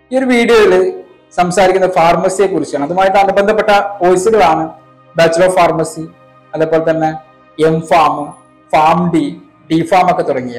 ഈ ഒരു വീഡിയോയിൽ സംസാരിക്കുന്ന ഫാർമസിയെ കുറിച്ചാണ് അതുമായിട്ട് അനുബന്ധപ്പെട്ട കോഴ്സുകളാണ് ബാച്ചുലർ ഓഫ് ഫാർമസി അതേപോലെ തന്നെ M pharm pharm D D pharm ഒക്കെ തുടങ്ങിയ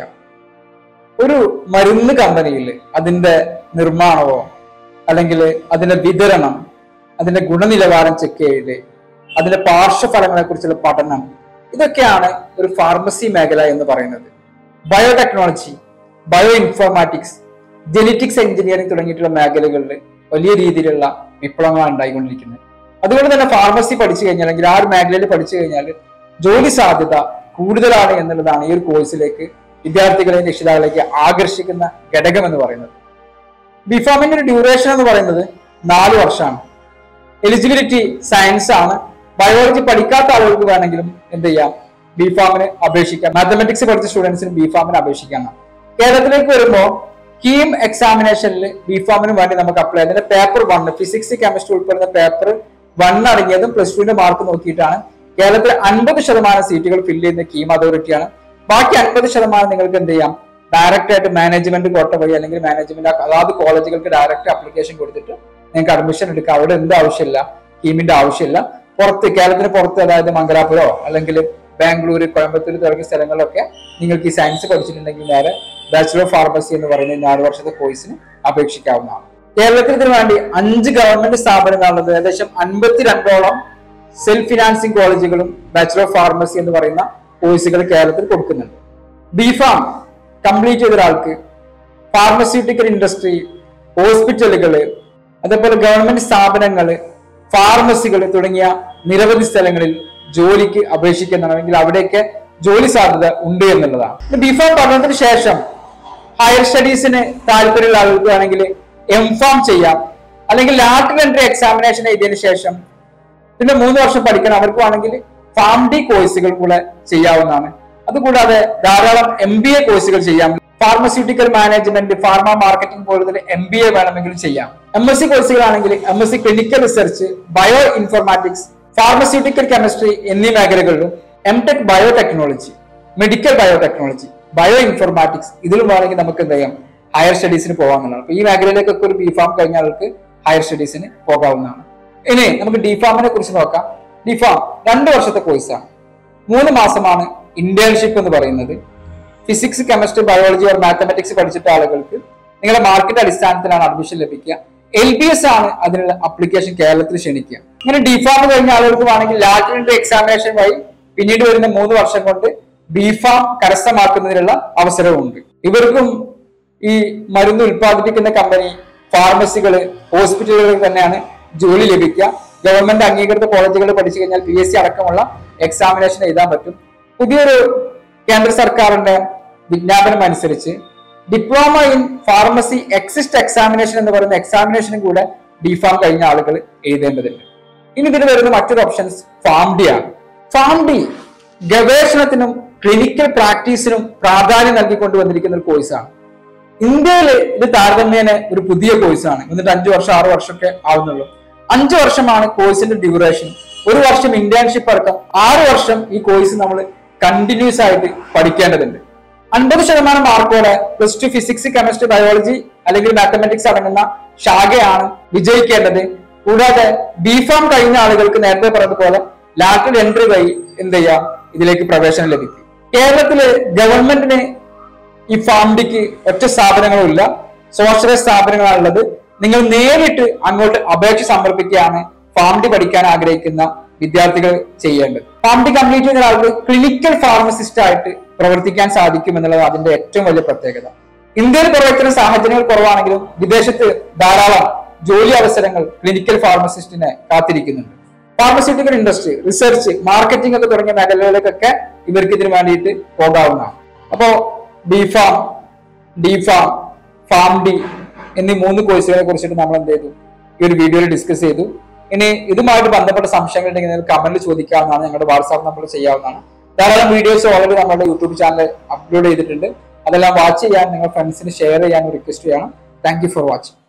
ഒരു മരുന്ന് കമ്പനിയിൽ അതിന്റെ നിർമ്മാണമോ അല്ലെങ്കിൽ അതിന്റെ വിതരണം അതിന്റെ ഗുണനിലവാരം ചെക്ക് ചെയ്ത് അതിന്റെ പാർശ്വഫലങ്ങളെ കുറിച്ചുള്ള പഠനം ഇതൊക്കെയാണ് ഒരു ഫാർമസി മേഖല എന്ന് പറയുന്നത് biotechnology bio informatics genetics engineering തുടങ്ങിയിട്ടുള്ള മേഖലകളിൽ വലിയ രീതിയിലുള്ള വിപ്ലവങ്ങളാണ് ഉണ്ടായിക്കൊണ്ടിരിക്കുന്നത് അതുകൊണ്ട് തന്നെ ഫാർമസി പഠിച്ചു കഴിഞ്ഞാൽ അല്ലെങ്കിൽ ആ ഒരു മേഖലയിൽ പഠിച്ചു കഴിഞ്ഞാൽ ജോലി സാധ്യത കൂടുതലാണ് എന്നുള്ളതാണ് ഈ ഒരു കോഴ്സിലേക്ക് വിദ്യാർത്ഥികളെ രക്ഷിതാക്കളേക്ക് ആകർഷിക്കുന്ന ഘടകം എന്ന് പറയുന്നത് ബിഫാമിന്റെ ഒരു ഡ്യൂറേഷൻ എന്ന് പറയുന്നത് നാല് വർഷമാണ് എലിജിബിലിറ്റി സയൻസ് ആണ് ബയോളജി പഠിക്കാത്ത ആളുകൾക്ക് വേണമെങ്കിലും എന്ത് ചെയ്യാം ബിഫാമിന് അപേക്ഷിക്കാം മാത്തമെറ്റിക്സ് പഠിച്ച സ്റ്റുഡൻസിന് ബിഫാമിന് അപേക്ഷിക്കാനാണ് കേരളത്തിലേക്ക് വരുമ്പോൾ കീം എക്സാമിനേഷനിൽ ബിഫാമിന് വേണ്ടി നമുക്ക് അപ്ലൈ അതിന്റെ പേപ്പർ വൺ ഫിസിക്സ് കെമിസ്ട്രി ഉൾപ്പെടുന്ന പേപ്പർ വൺ അടങ്ങിയതും പ്ലസ് ടുവിന്റെ മാർക്ക് നോക്കിയിട്ടാണ് കേരളത്തിൽ അൻപത് ശതമാനം സീറ്റുകൾ ഫില്ല് ചെയ്യുന്ന കീം അതോറിറ്റിയാണ് ബാക്കി അൻപത് ശതമാനം നിങ്ങൾക്ക് എന്ത് ചെയ്യാം ഡയറക്റ്റ് ആയിട്ട് മാനേജ്മെന്റ് കോട്ട വഴി അല്ലെങ്കിൽ മാനേജ്മെന്റ് അതാത് കോളേജുകൾക്ക് ഡയറക്റ്റ് ആപ്ലിക്കേഷൻ കൊടുത്തിട്ട് നിങ്ങൾക്ക് അഡ്മിഷൻ എടുക്കാം അവിടെ എന്ത് ആവശ്യമില്ല കീമിന്റെ ആവശ്യമില്ല പുറത്ത് കേരളത്തിന് പുറത്ത് അതായത് മംഗലാപുരോ അല്ലെങ്കിൽ ബാംഗ്ലൂർ കോയമ്പത്തൂർ തുടങ്ങിയ സ്ഥലങ്ങളിലൊക്കെ നിങ്ങൾക്ക് ഈ സയൻസ് പഠിച്ചിട്ടുണ്ടെങ്കിൽ നേരെ ബാച്ചുലർ ഓഫ് ഫാർമസി എന്ന് പറയുന്ന ഈ നാല് വർഷത്തെ കോഴ്സിന് അപേക്ഷിക്കാവുന്നതാണ് കേരളത്തിൽ ഇതിനു വേണ്ടി അഞ്ച് ഗവൺമെന്റ് സ്ഥാപനങ്ങളുള്ളത് ഏകദേശം അൻപത്തിരണ്ടോളം സെൽഫ് ഫിനാൻസിങ് കോളേജുകളും ബാച്ചുലർ ഓഫ് ഫാർമസി എന്ന് പറയുന്ന കോഴ്സുകൾ കേരളത്തിൽ കൊടുക്കുന്നുണ്ട് ബിഫാം കംപ്ലീറ്റ് ചെയ്ത ഒരാൾക്ക് ഫാർമസ്യൂട്ടിക്കൽ ഇൻഡസ്ട്രി ഹോസ്പിറ്റലുകള് അതേപോലെ ഗവൺമെന്റ് സ്ഥാപനങ്ങള് ഫാർമസികൾ തുടങ്ങിയ നിരവധി സ്ഥലങ്ങളിൽ ജോലിക്ക് അപേക്ഷിക്കുന്നതാണെങ്കിൽ അവിടെയൊക്കെ ജോലി സാധ്യത ഉണ്ട് എന്നുള്ളതാണ് ബിഫാം പഠനത്തിന് ശേഷം ഹയർ സ്റ്റഡീസിന് താല്പര്യമുള്ള ആളുകൾക്ക് വേണമെങ്കിൽ എം ഫാം ചെയ്യാം അല്ലെങ്കിൽ ലാറ്റർ എൻട്രി എക്സാമിനേഷൻ എഴുതിയതിനു ശേഷം പിന്നെ മൂന്ന് വർഷം പഠിക്കണം അവർക്ക് വേണമെങ്കിൽ ഫാം ഡി കോഴ്സുകൾ കൂടെ ചെയ്യാവുന്നതാണ് അതുകൂടാതെ ധാരാളം എം ബി എ കോഴ്സുകൾ ചെയ്യാം ഫാർമസ്യൂട്ടിക്കൽ മാനേജ്മെന്റ് ഫാർമ മാർക്കറ്റിംഗ് പോലുള്ള എം ബി എ വേണമെങ്കിൽ ചെയ്യാം എം എസ് സി കോഴ്സുകളാണെങ്കിൽ M S C clinical research bio informatics pharmaceutical chemistry എന്നീ മേഖലകളിലും M tech biotechnology medical biotechnology bio informatics ഇതിലും വേണമെങ്കിൽ നമുക്ക് എന്ത് ചെയ്യാം ഹയർ സ്റ്റഡീസിന് പോകാവുന്നതാണ് അപ്പൊ ഈ മേഖലയിലേക്കൊക്കെ ഒരു ബി ഫാം കഴിഞ്ഞ ആൾക്ക് ഹയർ സ്റ്റഡീസിന് പോകാവുന്നതാണ് ഇനി നമുക്ക് ഡിഫാമിനെ കുറിച്ച് നോക്കാം ഡിഫാം രണ്ട് വർഷത്തെ കോഴ്സാണ് മൂന്ന് മാസമാണ് ഇന്റേൺഷിപ്പ് എന്ന് പറയുന്നത് physics chemistry biology or mathematics പഠിച്ചിട്ട ആളുകൾക്ക് നിങ്ങളുടെ മാർക്കിന്റെ അടിസ്ഥാനത്തിലാണ് അഡ്മിഷൻ ലഭിക്കുക എൽ ബി എസ് ആണ് അതിനുള്ള അപ്ലിക്കേഷൻ കേരളത്തിൽ ക്ഷണിക്കുക ഇങ്ങനെ ഡിഫാം കഴിഞ്ഞ ആളുകൾക്ക് വേണമെങ്കിൽ ലാറ്റിൻ എക്സാമിനേഷൻ വഴി പിന്നീട് വരുന്ന മൂന്ന് വർഷം കൊണ്ട് ബിഫാം കരസ്ഥമാക്കുന്നതിനുള്ള അവസരവുമുണ്ട് ഇവർക്കും ഈ മരുന്ന് ഉൽപ്പാദിപ്പിക്കുന്ന കമ്പനി ഫാർമസികള് ഹോസ്പിറ്റലുകൾ തന്നെയാണ് ജോലി ലഭിക്കുക ഗവൺമെന്റ് അംഗീകൃത കോളേജുകൾ പഠിച്ചു കഴിഞ്ഞാൽ പി എസ് സി അടക്കമുള്ള എക്സാമിനേഷൻ എഴുതാൻ പറ്റും പുതിയൊരു കേന്ദ്ര സർക്കാരിന്റെ വിജ്ഞാപനം അനുസരിച്ച് diploma in pharmacy exit examination എന്ന് പറയുന്ന എക്സാമിനേഷനും കൂടെ ഡിഫാം കഴിഞ്ഞ ആളുകൾ എഴുതേണ്ടതുണ്ട് ഇനി ഇതിന് വരുന്ന മറ്റൊരു ഓപ്ഷൻസ് ഫാം ഡി ആണ് ഫാം ഡി ഗവേഷണത്തിനും ക്ലിനിക്കൽ പ്രാക്ടീസിനും പ്രാധാന്യം നൽകിക്കൊണ്ട് വന്നിരിക്കുന്ന ഒരു കോഴ്സാണ് ഇന്ത്യയിൽ ഇത് താരതമ്യേന ഒരു പുതിയ കോഴ്സാണ് എന്നിട്ട് അഞ്ചു വർഷം ആറു വർഷമൊക്കെ ആവുന്നുള്ളൂ അഞ്ചു വർഷമാണ് കോഴ്സിന്റെ ഡ്യൂറേഷൻ ഒരു വർഷം ഇന്റേൺഷിപ്പ് അടക്കം ആറ് വർഷം ഈ കോഴ്സ് നമ്മൾ കണ്ടിന്യൂസ് ആയിട്ട് പഠിക്കേണ്ടതുണ്ട് അൻപത് ശതമാനം മാർക്കോടെ plus two physics chemistry biology അല്ലെങ്കിൽ മാത്തമെറ്റിക്സ് അടങ്ങുന്ന ശാഖയാണ് വിജയിക്കേണ്ടത് കൂടാതെ ബിഫാം കഴിഞ്ഞ ആളുകൾക്ക് നേരത്തെ പറഞ്ഞതുപോലെ ലാറ്റർ എൻട്രി വഴി എന്ത് ചെയ്യാം ഇതിലേക്ക് പ്രവേശനം ലഭിക്കും കേരളത്തില് ഗവൺമെന്റിന് ഈ ഫാംഡിക്ക് ഒറ്റ സ്ഥാപനങ്ങളും ഇല്ല സ്വാശ്രയ സ്ഥാപനങ്ങളാണുള്ളത് നിങ്ങൾ നേരിട്ട് അങ്ങോട്ട് അപേക്ഷ സമർപ്പിക്കുകയാണ് ഫാംഡി പഠിക്കാൻ ആഗ്രഹിക്കുന്ന വിദ്യാർത്ഥികൾ ചെയ്യേണ്ടത് ഫാംഡി കംപ്ലീറ്റ് ചെയ്യുന്ന ആൾക്ക് ക്ലിനിക്കൽ ഫാർമസിസ്റ്റ് ആയിട്ട് പ്രവർത്തിക്കാൻ സാധിക്കും എന്നുള്ളത് അതിന്റെ ഏറ്റവും വലിയ പ്രത്യേകത ഇന്ത്യയിൽ പ്രവർത്തന സാഹചര്യങ്ങൾ കുറവാണെങ്കിലും വിദേശത്ത് ധാരാളം ജോലി അവസരങ്ങൾ ക്ലിനിക്കൽ ഫാർമസിസ്റ്റിനെ കാത്തിരിക്കുന്നുണ്ട് ഫാർമസ്യൂട്ടിക്കൽ ഇൻഡസ്ട്രി റിസർച്ച് മാർക്കറ്റിംഗ് ഒക്കെ തുടങ്ങിയ മേഖലകളിലേക്കൊക്കെ ഇവർക്ക് ഇതിനു വേണ്ടിയിട്ട് പോകാവുന്നതാണ് അപ്പോ ബിഫാം ഡിഫാം ഫാം ഡി എന്നീ മൂന്ന് കോഴ്സുകളെ കുറിച്ചിട്ട് നമ്മൾ എന്ത് ചെയ്തു ഈ ഒരു വീഡിയോയിൽ ഡിസ്കസ് ചെയ്തു ഇനി ഇതുമായിട്ട് ബന്ധപ്പെട്ട സംശയങ്ങൾ ഉണ്ടെങ്കിൽ നിങ്ങൾക്ക് കമന്റിൽ ചോദിക്കാവുന്നതാണ് ഞങ്ങളുടെ വാട്സാപ്പ് നമ്പർ ചെയ്യാവുന്നതാണ് ധാരാളം വീഡിയോസ് ഓൾറെഡി നമ്മുടെ യൂട്യൂബ് ചാനൽ അപ്ലോഡ് ചെയ്തിട്ടുണ്ട് അതെല്ലാം വാച്ച് ചെയ്യാൻ നിങ്ങൾ ഫ്രണ്ട്സിന് ഷെയർ ചെയ്യാൻ റിക്വസ്റ്റ് ചെയ്യണം താങ്ക് യു ഫോർ വാച്ചിങ്